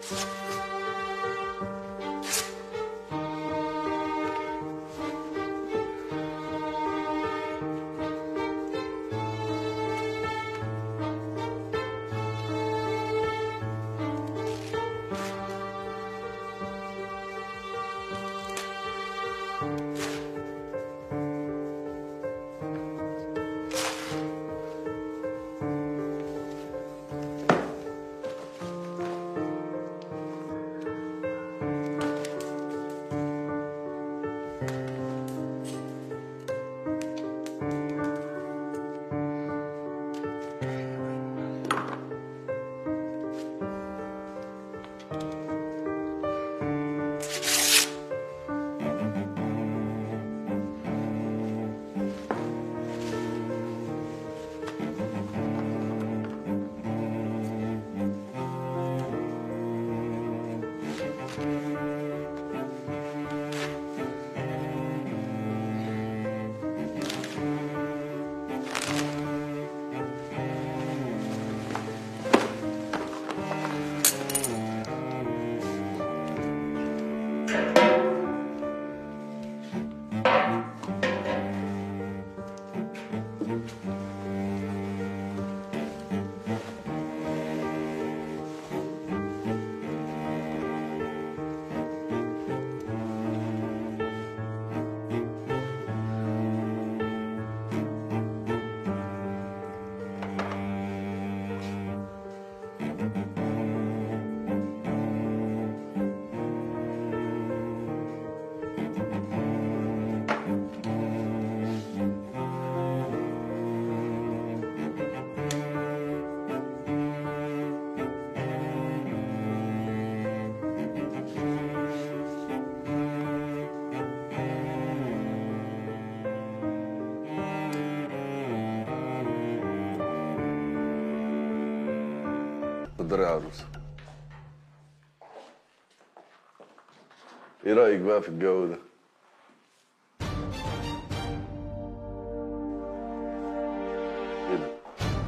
اتفضلي يا عروسه ايه رايك بقى في الجو ده ايه ده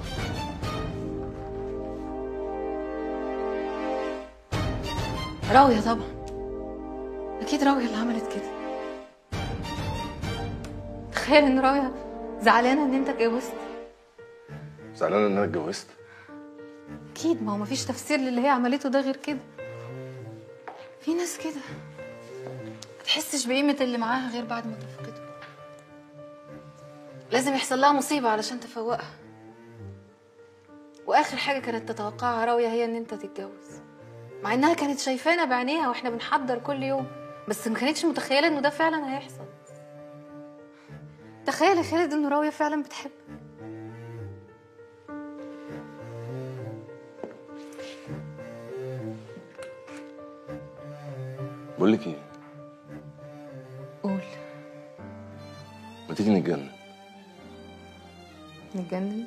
راوية طبعا أكيد راوية اللي عملت كده تخيل إن راوية زعلانة إن أنت اتجوزت زعلانه ان انا اتجوزت أكيد ما هو مفيش تفسير للي هي عملته ده غير كده في ناس كده ما تحسش بقيمة اللي معاها غير بعد ما تفقده لازم يحصل لها مصيبة علشان تفوقها وآخر حاجة كانت تتوقعها راوية هي إن أنت تتجوز مع إنها كانت شايفانا بعينيها وإحنا بنحضر كل يوم بس ما كانتش متخيلة إنه ده فعلا هيحصل تخيل يا خالد إنه راوية فعلا بتحبك بقول لك ايه قول ما تيجي نتجنن نتجنن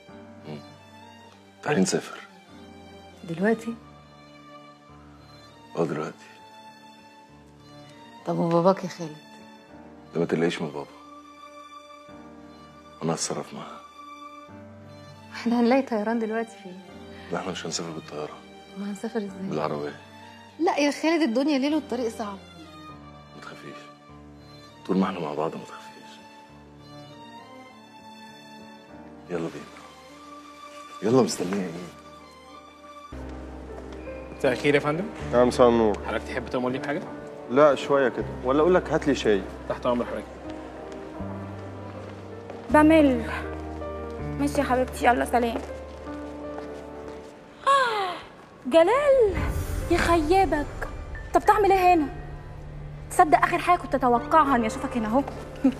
تعالي نسافر دلوقتي اه دلوقتي طب وباباك يا خالد ده ما تقلقيش من بابا انا هتصرف معاها احنا هنلاقي طيران دلوقتي فين لا احنا مش هنسافر بالطياره ما هنسافر ازاي بالعربيه لا يا خالد الدنيا ليل والطريق صعب ما تخافيش طول ما احنا مع بعض ما تخافيش يلا بينا يلا مستنيه ايه مساء الخير يا فندم يا مساء النور حضرتك تحب تأمر لي بحاجة؟ لا شويه كده ولا اقول لك هات لي شاي تحت أمر حضرتك بمل ماشي يا حبيبتي يلا سلام جلال يخيبك طب تعمل ايه هنا تصدق اخر حاجه كنت اتوقعها اني اشوفك هنا اهو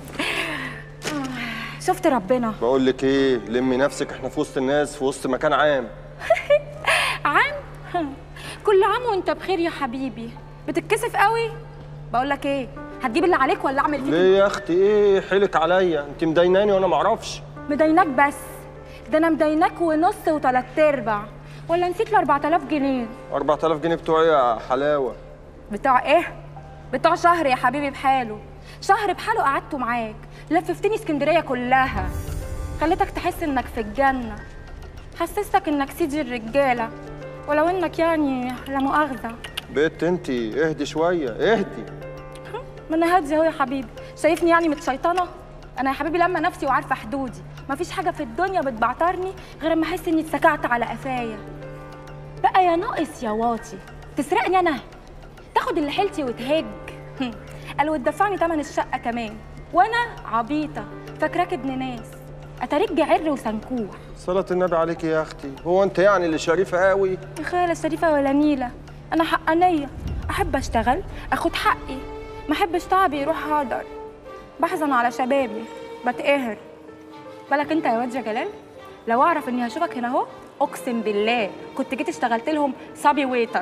شفت ربنا بقول لك ايه لمي نفسك احنا في وسط الناس في وسط مكان عام عام كل عام وانت بخير يا حبيبي بتتكسف قوي بقول لك ايه هتجيب اللي عليك ولا اعمل فيك ليه يا اختي ايه حيلك عليا انت مديناني وانا معرفش مديناك بس ده انا مديناك ونص وتلات ارباع ولا نسيت ال 4000 جنيه 4000 جنيه بتوعي يا حلاوه بتاع ايه بتاع شهر يا حبيبي بحاله شهر بحاله قعدته معاك لففتني اسكندريه كلها خليتك تحس انك في الجنه حسستك انك سيدي الرجاله ولو انك يعني لا مؤاخذه بنت انت اهدي شويه اهدي ما انا هاديه اهو يا حبيبي شايفني يعني متشيطنه انا يا حبيبي لما نفسي وعارفه حدودي مفيش حاجه في الدنيا بتبعترني غير اما احس اني اتسكعت على قفايا بقى يا ناقص يا واطي تسرقني انا تاخد اللي حيلتي وتهج هم. قال وتدفعني تمن الشقه كمان وانا عبيطه فاكراك ابن ناس اتاريك جعر وسنكوح صلاة النبي عليك يا اختي هو انت يعني اللي شريفه قوي يا خالة شريفة ولا نيلة أنا حقانية أحب أشتغل أخد حقي ما أحبش تعبي يروح هدر بحزن على شبابي بتقهر بالك أنت يا واد يا جلال لو أعرف إني هشوفك هنا أهو أقسم بالله كنت جيت اشتغلت لهم صبي ويتر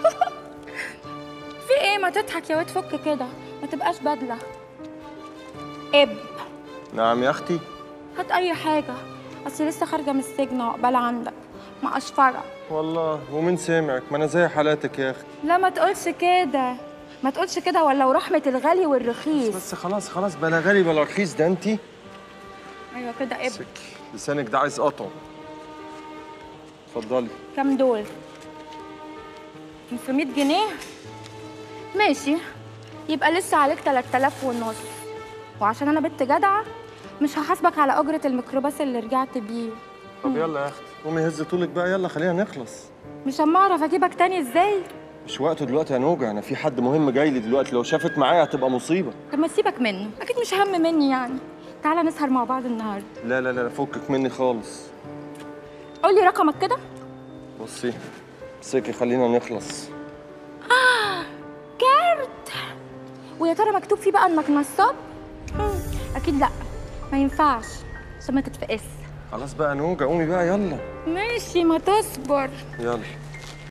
في إيه ما تضحك يا واد فك كده ما تبقاش بدلة اب نعم يا اختي هات أي حاجة أصل لسه خارجة من السجن عقبال عندك ما أشفرك والله ومين سمعك ما انا زي حالاتك يا اختي لا ما تقولش كده ما تقولش كده ولا ورحمة الغالي والرخيص بس خلاص خلاص بلا غالي بلا رخيص ده انت ايوه كده ابن سك لسانك ده عايز قطع اتفضلي كام دول 500 جنيه ماشي يبقى لسه عليك 3000 ونص وعشان انا بنت جدعة مش هحاسبك على أجرة الميكروباص اللي رجعت بيه طب يلا يا اختي قومي هز طولك بقى يلا خلينا نخلص مش اما اعرف اجيبك تاني ازاي مش وقته دلوقتي يا نوجع انا في حد مهم جاي لي دلوقتي لو شافت معايا هتبقى مصيبه طب ما تسيبك منه اكيد مش هم مني يعني تعالى نسهر مع بعض النهارده لا لا لا فكك مني خالص قول لي رقمك كده بصي سكي خلينا نخلص كارت ويا ترى مكتوب فيه بقى انك نصاب هم، اكيد لا ما ينفعش عشان ما تتفقس خلاص بقى نوجع قومي بقى يلا ماشي ما تصبر يلا